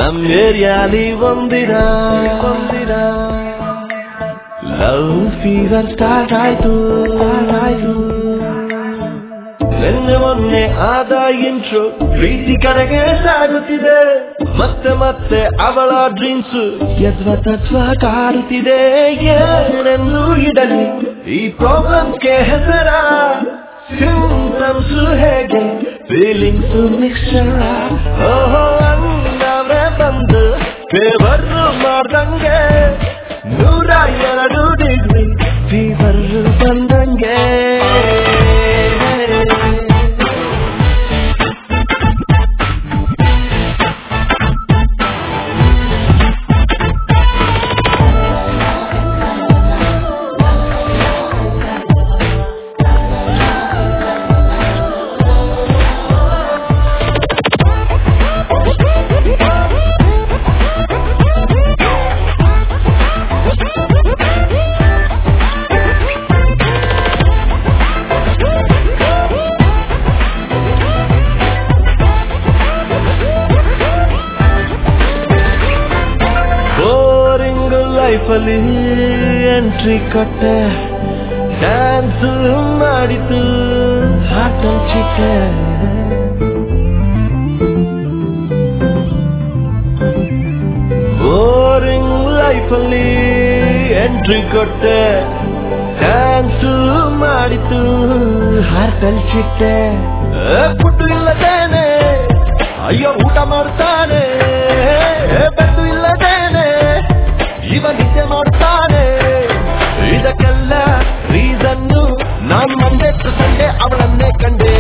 ನಮ್ ಏರಿಯಾಲಿ ಒಂದಿನ ಒಂದಿನ ಲವ್ ಫೀವರ್ ಸ್ಟಾರ್ಟ್ ಆಯ್ತು ಆಯ್ತು ನಿನ್ನೆ ಮೊನ್ನೆ ಆದ ಇಂಟ್ರೋ ಪ್ರೀತಿ ಕಡೆಗೆ ಸಾಗುತ್ತಿದೆ ಮತ್ತೆ ಮತ್ತೆ ಅವಳ ಡ್ರೀಮ್ಸ್ ಯದ್ವ ತತ್ವ ಕಾಡುತ್ತಿದೆ ಏನೆಂದು ಇಡಲಿ ಈ ಪ್ರಾಬ್ಲಮ್ಗೆ ಹೆಸರ ಸಿಂಟಮ್ಸ್ ಹೇಗೆ ಫೀಲಿಂಗ್ಸ್ ಮಿಕ್ಸ್ಚರ ಓಹೋ ಅನ್ನವೇ ಬಂದು ಫೇವರ್ ಮಾಡ್ದಂಗೆ ನೂರ ಎರಡು ಡಿಗ್ರಿ ಫೀವರ್ ಬಂದಂಗೆ ಬೋರಿಂಗ್ ಲೈಫಲ್ಲಿ ಎಂಟ್ರಿ ಕೊಟ್ಟೆ ಡ್ಯಾನ್ಸ್ ಮಾಡಿತು ಹಾಟಲ್ ಚಿಟ್ಟೆ ಬೋರಿಂಗ್ ಲೈಫಲ್ಲಿ ಎಂಟ್ರಿ ಕೊಟ್ಟೆ ಡ್ಯಾನ್ಸ್ ಮಾಡಿತು ಹಾಟಲ್ ಚಿಟ್ಟೆ ಫುಡ್ ಇಲ್ಲದೇನೆ ಅಯ್ಯೋ ಊಟ ಮಾಡ್ತಾನೆ ಬೆಟ್ಟು ಇಲ್ಲದೇನೆ ಇವ ನಿದ್ದೆ ಮಾಡ್ತಾನೆ ಇದಕ್ಕೆಲ್ಲ ರೀಸನ್ನು ನಾನು ಮಂಡೆ ಸಂಡೆ ಅವಳನ್ನೇ ಕಂಡೆ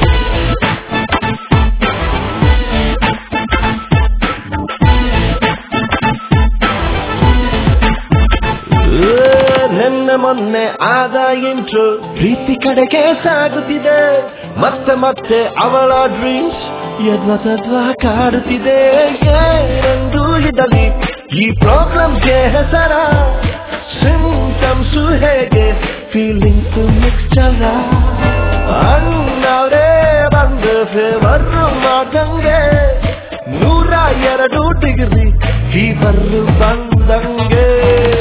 ನೆನ್ನೆ ಮೊನ್ನೆ ಆದ ಇಂಟ್ರು ಪ್ರೀತಿ ಕಡೆಗೆ ಸಾಗುತ್ತಿದೆ ಮತ್ತೆ ಮತ್ತೆ ಅವಳ ಡ್ರೀಮ್ಸ್ ಯದ್ವ ತದ್ವ ಕಾಡುತ್ತಿದೆ ಏನೆಂದು ಇಡಲಿ ಈ ಪ್ರಾಬ್ಲಮ್ಗೆ ಹೆಸರ ಸಿಂಟಮ್ಸ್ ಹೇಗೆ ಫೀಲಿಂಗ್ಸ್ ಮಿಕ್ಸ್ಚರ ಅನ್ನವರೇ ಬಂದು ಫೇವರ್ ಮಾಡಂಗೆ ನೂರ ಎರಡು ಡಿಗ್ರಿ ಫೀವರ್ ಬಂದಂಗೆ